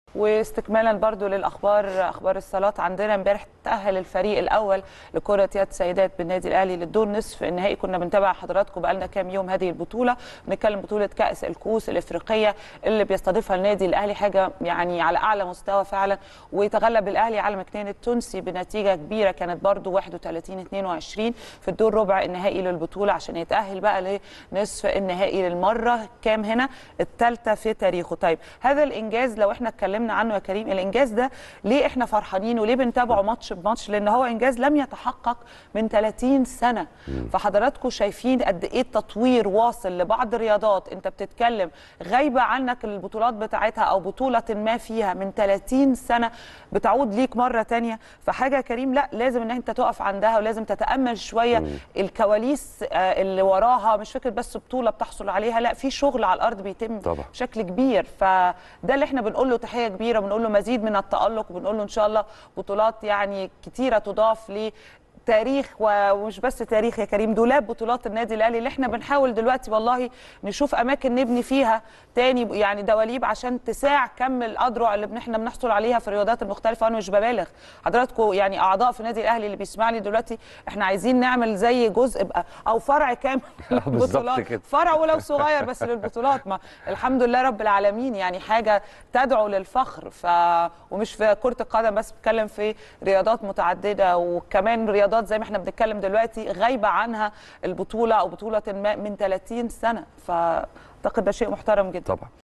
واستكمالا برضو للاخبار اخبار الصالات عندنا امبارح تاهل الفريق الاول لكره يد سيدات بالنادي الاهلي للدور نصف النهائي كنا بنتابع حضراتكم بقالنا كام يوم هذه البطوله بنتكلم بطوله كاس الكؤوس الافريقيه اللي بيستضيفها النادي الاهلي حاجه يعني على اعلى مستوى فعلا ويتغلب الاهلي على مكنين التونسي بنتيجه كبيره كانت برضو 31 22 في الدور ربع النهائي للبطوله عشان يتاهل بقى لنصف النهائي للمره كام هنا الثالثه في تاريخه طيب هذا الانجاز لو احنا اتكلمنا عنه يا كريم الانجاز ده ليه احنا فرحانين وليه بنتابعه ماتش بماتش لان هو انجاز لم يتحقق من 30 سنه فحضراتكم شايفين قد ايه التطوير واصل لبعض الرياضات انت بتتكلم غايبه عنك البطولات بتاعتها او بطوله ما فيها من 30 سنه بتعود ليك مره تانية فحاجه يا كريم لا لازم ان انت تقف عندها ولازم تتامل شويه الكواليس آه، اللي وراها مش فكره بس بطوله بتحصل عليها لا في شغل على الارض بيتم طبعا. بشكل كبير فده اللي احنا بنقول له تحيه كبيره بنقول له مزيد من التالق وبنقول له ان شاء الله بطولات يعني كتيره تضاف ل تاريخ ومش بس تاريخ يا كريم دولاب بطولات النادي الاهلي اللي احنا بنحاول دلوقتي والله نشوف اماكن نبني فيها تاني يعني دواليب عشان تساع كم الاذرع اللي احنا بنحصل عليها في الرياضات المختلفه وانا مش ببالغ حضراتكم يعني اعضاء في النادي الاهلي اللي بيسمعني دلوقتي احنا عايزين نعمل زي جزء بقى او فرع كامل بالظبط للبطولات كده. فرع ولو صغير بس للبطولات ما الحمد لله رب العالمين يعني حاجه تدعو للفخر ف ومش في كره القدم بس بتكلم في رياضات متعدده وكمان رياضات زي ما احنا بنتكلم دلوقتي غايبه عنها البطوله او بطوله ما من 30 سنه فاعتقد ده شيء محترم جدا طبعا